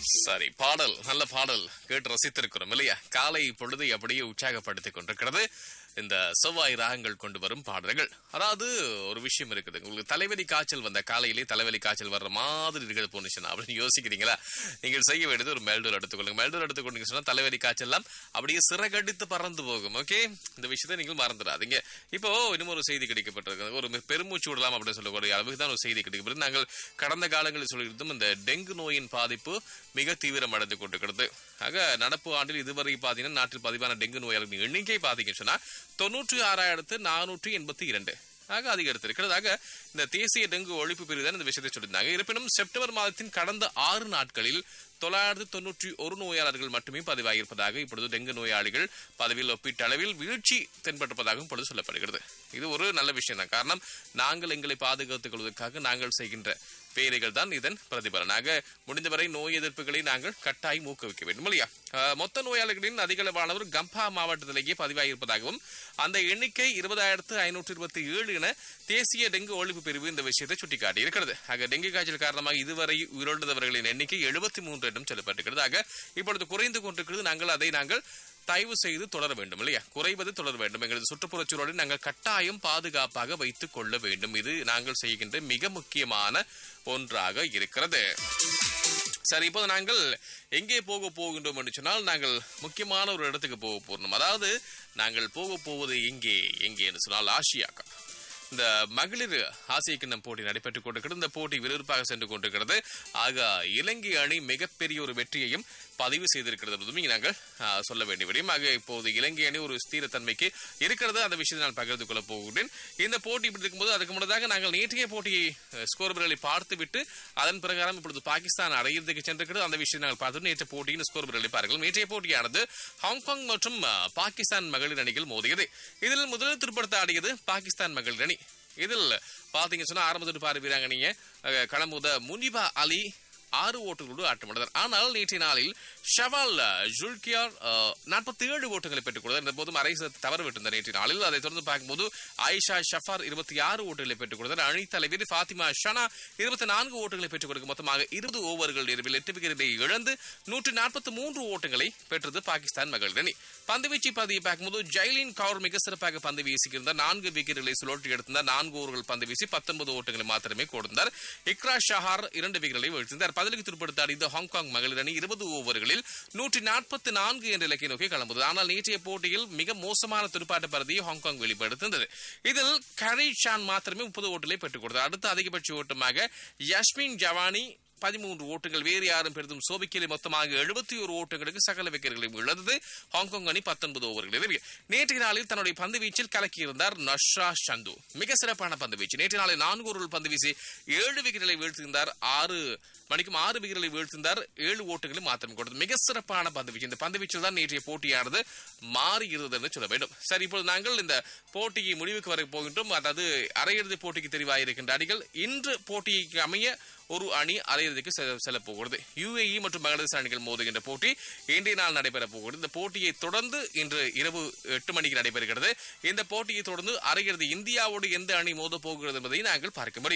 சரி பாடல் நல்ல பாடல் கேட்டு ரசித்திருக்கிறோம் இல்லையா காலை பொழுதை அப்படியே உற்சாகப்படுத்திக் கொண்டிருக்கிறது இந்த செவ்வாய் ராகங்கள் கொண்டு வரும் பாடல்கள் அதாவது ஒரு விஷயம் இருக்குது உங்களுக்கு தலைவலி காய்ச்சல் வந்த காலையிலே தலைவலி காய்ச்சல் வர்ற மாதிரி இருக்கிறது போனுச்சுன்னா அப்படின்னு யோசிக்கிறீங்களா நீங்கள் செய்ய வேண்டியது ஒரு மெல்டோர் எடுத்துக்கொள்ளுங்க மெல்டோர் எடுத்துக்கொண்டீங்க சொன்னா தலைவலி காய்ச்சல்லாம் அப்படியே சிறகடித்து பறந்து போகும் ஓகே இந்த விஷயத்தை நீங்கள் மறந்துடாதீங்க இப்போ இன்னும் ஒரு செய்தி கிடைக்கப்பட்டிருக்கு ஒரு மிக பெருமூச்சு விடலாம் அப்படின்னு சொல்லக்கூடிய அளவுக்கு தான் ஒரு செய்தி கிடைக்கப்பட்டது நாங்கள் கடந்த காலங்களில் சொல்லியிருந்தோம் இந்த டெங்கு நோயின் பாதிப்பு மிக தீவிரமடைந்து கொண்டிருக்கிறது ஆக நடப்பு ஆண்டில் இதுவரை பார்த்தீங்கன்னா நாட்டில் பதிவான டெங்கு நோயாளர்களின் எண்ணிக்கை பார்த்தீங்கன்னு சொன்னா தொன்னூற்றி ஆறாயிரத்து நானூற்றி எண்பத்தி இரண்டு ஆக அதிகரித்திருக்கிறது ஆக இந்த தேசிய டெங்கு ஒழிப்பு பிரிவு தான் இந்த விஷயத்தை சொல்லியிருந்தாங்க இருப்பினும் செப்டம்பர் மாதத்தின் கடந்த ஆறு நாட்களில் தொள்ளாயிரத்து தொன்னூற்றி ஒரு நோயாளர்கள் மட்டுமே பதிவாகியிருப்பதாக இப்பொழுது டெங்கு நோயாளிகள் பதவியில் ஒப்பீட்டளவில் வீழ்ச்சி தென்பட்டிருப்பதாகவும் இப்பொழுது சொல்லப்படுகிறது இது ஒரு நல்ல விஷயம் தான் காரணம் நாங்கள் எங்களை பாதுகாத்துக் கொள்வதற்காக நாங்கள் செய்கின்ற வேலைகள் தான் இதன் பிரதிபலனாக முடிந்தவரை நோய் எதிர்ப்புகளை நாங்கள் கட்டாயம் ஊக்குவிக்க வேண்டும் இல்லையா அஹ், மொத்த நோயாளிகளின் அதிகளவானவர் கம்பா மாவட்டத்திலேயே பதிவாகியிருப்பதாகவும் அந்த எண்ணிக்கை இருபதாயிரத்து ஐநூற்று இருபத்தி ஏழு என தேசிய டெங்கு ஒழிப்பு பிரிவு இந்த விஷயத்தை சுட்டிக்காட்டி இருக்கிறது ஆக டெங்கு காய்ச்சல் காரணமாக இதுவரை உயிரிழந்தவர்களின் எண்ணிக்கை எழுபத்தி மூன்று என்றும் சொல்லப்பட்டிருக்கிறது ஆக இப்பொழுது குறைந்து கொண்டிருக்கிறது நாங்கள் அதை நாங்கள் தயவு செய்து தொடர வேண்டும் இல்லையா குறைவது தொடர வேண்டும் எங்களது சுற்றுப்புறச் சூழலை நாங்கள் கட்டாயம் பாதுகாப்பாக வைத்துக் கொள்ள வேண்டும் இது நாங்கள் செய்கின்ற மிக முக்கியமான ஒன்றாக இருக்கிறது சரி இப்போது நாங்கள் எங்கே போக போகின்றோம் என்று சொன்னால் நாங்கள் முக்கியமான ஒரு இடத்துக்கு போக போகிறோம் அதாவது நாங்கள் போக போவது எங்கே எங்கே என்று சொன்னால் ஆசியாக்கா இந்த மகளிர் ஆசிய கிண்ணம் போட்டி நடைபெற்றுக் கொண்டிருக்கிறது இந்த போட்டி விறுவிறுப்பாக சென்று கொண்டிருக்கிறது ஆக இலங்கை அணி மிகப்பெரிய ஒரு வெற்றியையும் பதிவு செய்திருக்கிறது என்பதும் இங்கே நாங்கள் ஆ, சொல்ல வேண்டிய விடயம் ஆக இப்போது இலங்கை அணி ஒரு ஸ்திரத்தன்மைக்கு இருக்கிறது அந்த விஷயத்தை நான் பகிர்ந்து கொள்ள போகிறேன் இந்த போட்டி இப்படி இருக்கும்போது அதுக்கு முன்னதாக நாங்கள் நேற்றைய போட்டியை ஸ்கோர்பர்களை பார்த்துவிட்டு அதன் பிரகாரம் இப்பொழுது பாகிஸ்தான் அடையிறதுக்கு சென்றிருக்கிறது அந்த விஷயத்தை நாங்கள் பார்த்து நேற்று போட்டியின் ஸ்கோர்பர்களை பாருங்கள் நேற்றைய போட்டியானது ஹாங்காங் மற்றும் ஆ, பாகிஸ்தான் மகளிர் அணிகள் மோதியது இதில் முதலில் திருப்படுத்த ஆடியது பாகிஸ்தான் மகளிர் அணி இதில் பாத்தீங்க சொன்னா ஆரம்பத்தில் பாரு வீராங்கனைய அஹ், களமுத முனிபா அலி ஆறு ஓட்டுகளோடு ஆட்டமிழந்தார் ஆனால் நேற்றைய நாளில் ஷவால் ஜுல்கியார் நாற்பத்தி ஏழு ஓட்டுகளை பெற்றுக் கொடுத்தார் இந்த போதும் அரை சதத்தை தவறு விட்டிருந்தார் நேற்றைய நாளில் அதை தொடர்ந்து பார்க்கும்போது ஆயிஷா ஷஃபார் இருபத்தி ஆறு ஓட்டுகளை பெற்றுக் கொடுத்தார் அணி தலைவர் ஃபாத்திமா ஷனா இருபத்தி நான்கு ஓட்டுகளை பெற்றுக் கொடுக்க மொத்தமாக இருபது ஓவர்கள் நிறைவில் எட்டு விக்கெட்டை இழந்து நூற்றி நாற்பத்தி மூன்று ஓட்டங்களை பெற்றது பாகிஸ்தான் மகளிர் அணி பந்துவீச்சு பதியை பார்க்கும்போது ஜெய்லின் கவுர் மிக சிறப்பாக பந்து வீசியிருந்தார் நான்கு விக்கெட்டுகளை சுழற்றி எடுத்திருந்தார் நான்கு ஓவர்கள் பந்து வீசி பத்தொன்பது ஓட்டங்களை மாத்திரமே கொடுத்தார் இக்ரா ஷஹார் இரண்டு விக்கெட்டுகளை வீழ்த்தினார் பதிலுக்கு துடுப்படுத்த அடித்த ஹாங்காங் மகளிர் அணி இருபது ஓவர்களில் நூற்றி நாற்பத்தி நான்கு என்ற இலக்கை நோக்கி கிளம்புது ஆனால் நேற்றைய போட்டியில் மிக மோசமான துடுப்பாட்ட பரதியை ஹாங்காங் வெளிப்படுத்திருந்தது இதில் கரி ஷான் மாத்திரமே முப்பது ஓட்டுகளை பெற்றுக் கொடுத்தார் அடுத்த அதிகபட்ச ஓட்டமாக யஸ்மின் ஜவானி பதிமூன்று ஓட்டுகள் வேறு யாரும் பெரிதும் சோபிக்கலை மொத்தமாக எழுபத்தி ஒரு ஓட்டங்களுக்கு சகல விக்கெட்டுகளையும் இழந்தது ஹாங்காங் அணி பத்தொன்பது ஓவர்களில் நேற்றைய நாளில் தன்னுடைய பந்து வீச்சில் கலக்கியிருந்தார் நஷ்ரா சந்து மிக சிறப்பான பந்து வீச்சு நேற்றைய நாளில் நான்கு ஓவர்கள் பந்து வீசி ஏழு விக்கெட்டுகளை வீழ்த்திருந்தார் ஆறு மணிக்கும் ஆறு விக்கெட்டுகளை வீழ்த்திருந்தார் ஏழு ஓட்டுகளை மாத்திரம் கொடுத்தது மிக சிறப்பான பந்து வீச்சு இந்த பந்து வீச்சில் தான் நேற்றைய போட்டியானது மாறி இருந்தது என்று சொல்ல வேண்டும் சரி இப்பொழுது நாங்கள் இந்த போட்டியை முடிவுக்கு வர போகின்றோம் அதாவது அரையிறுதி போட்டிக்கு தெரிவாயிருக்கின்ற அணிகள் இன்று போட்டிக்கு அமைய ஒரு அணி அரையிறுதிக்கு செ- செல்ல போகிறது யுஏஇ மற்றும் பங்களாதேஷ் அணிகள் மோதுகின்ற போட்டி இன்றைய நாள் நடைபெற போகிறது இந்த போட்டியை தொடர்ந்து இன்று இரவு எட்டு மணிக்கு நடைபெறுகிறது இந்த போட்டியை தொடர்ந்து அரையிறுதி இந்தியாவோடு எந்த அணி மோத போகிறது என்பதை நாங்கள் பார்க்க முடியும்